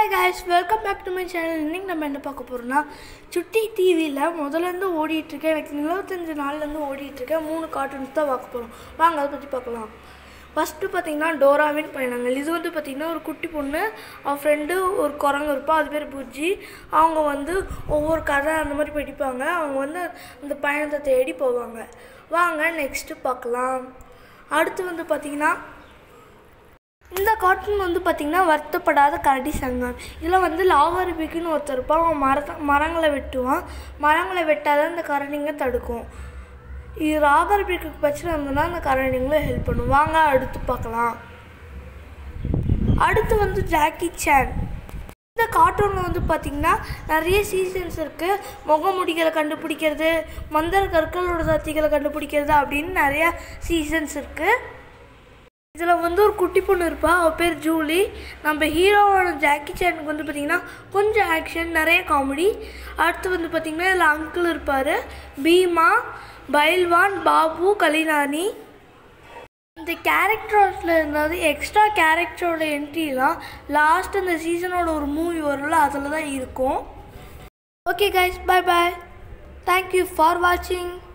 hi guys welcome back to my channel இன்னைக்கு நம்ம என்ன பார்க்க போகிறோம்னா சுட்டி டிவியில் முதலேருந்து ஓடிட்டுருக்கேன் எனக்கு இருபத்தஞ்சு நாள்லேருந்து ஓடிட்டுருக்கேன் மூணு கார்ட்டூன்ஸ் தான் பார்க்க போகிறோம் வாங்க அதை பற்றி பார்க்கலாம் ஃபஸ்ட்டு பார்த்தீங்கன்னா டோராவின் பயணங்கள் இது வந்து பார்த்திங்கன்னா ஒரு குட்டி பொண்ணு அவள் ஃப்ரெண்டு ஒரு குரங்கு இருப்பா அது பேர் புஜ்ஜி அவங்க வந்து ஒவ்வொரு கதை அந்த மாதிரி படிப்பாங்க அவங்க வந்து அந்த பயணத்தை தேடி போவாங்க வாங்க நெக்ஸ்ட்டு பார்க்கலாம் அடுத்து வந்து பார்த்திங்கன்னா இந்த கார்ட்டூன் வந்து பார்த்திங்கன்னா வருத்தப்படாத கரடி சங்கம் இதில் வந்து லாகரிபிக்குன்னு ஒருத்தர் இருப்பான் அவன் மரத்த மரங்களை வெட்டுவான் மரங்களை வெட்டாத இந்த கரடிங்க தடுக்கும் இது ராகரிபிக்கு பிரச்சனை இருந்ததுன்னா அந்த கரடிங்களும் ஹெல்ப் பண்ணும் வாங்க அடுத்து பார்க்கலாம் அடுத்து வந்து ஜாக்கி சேன் இந்த கார்ட்டூனில் வந்து பார்த்திங்கன்னா நிறைய சீசன்ஸ் இருக்குது முகமுடிகளை கண்டுபிடிக்கிறது மந்திர கற்களோட சக்திகளை கண்டுபிடிக்கிறது அப்படின்னு நிறையா சீசன்ஸ் இருக்குது இதில் வந்து ஒரு குட்டி பொண்ணு இருப்பா அவள் பேர் ஜூலி நம்ம ஹீரோவோட ஜாக்கி சேனுக்கு வந்து பார்த்திங்கன்னா கொஞ்சம் ஆக்ஷன் நிறைய காமெடி அடுத்து வந்து பார்த்திங்கன்னா இதில் அங்கிள் இருப்பார் பீமா பைல்வான் பாபு கலினானி இந்த கேரக்டர்ஸில் இருந்தது எக்ஸ்ட்ரா கேரக்டரோட என்ட்ரிலாம் லாஸ்ட் இந்த சீசனோட ஒரு மூவி வரும்ல அதில் தான் இருக்கும் okay guys bye bye thank you for வாட்சிங்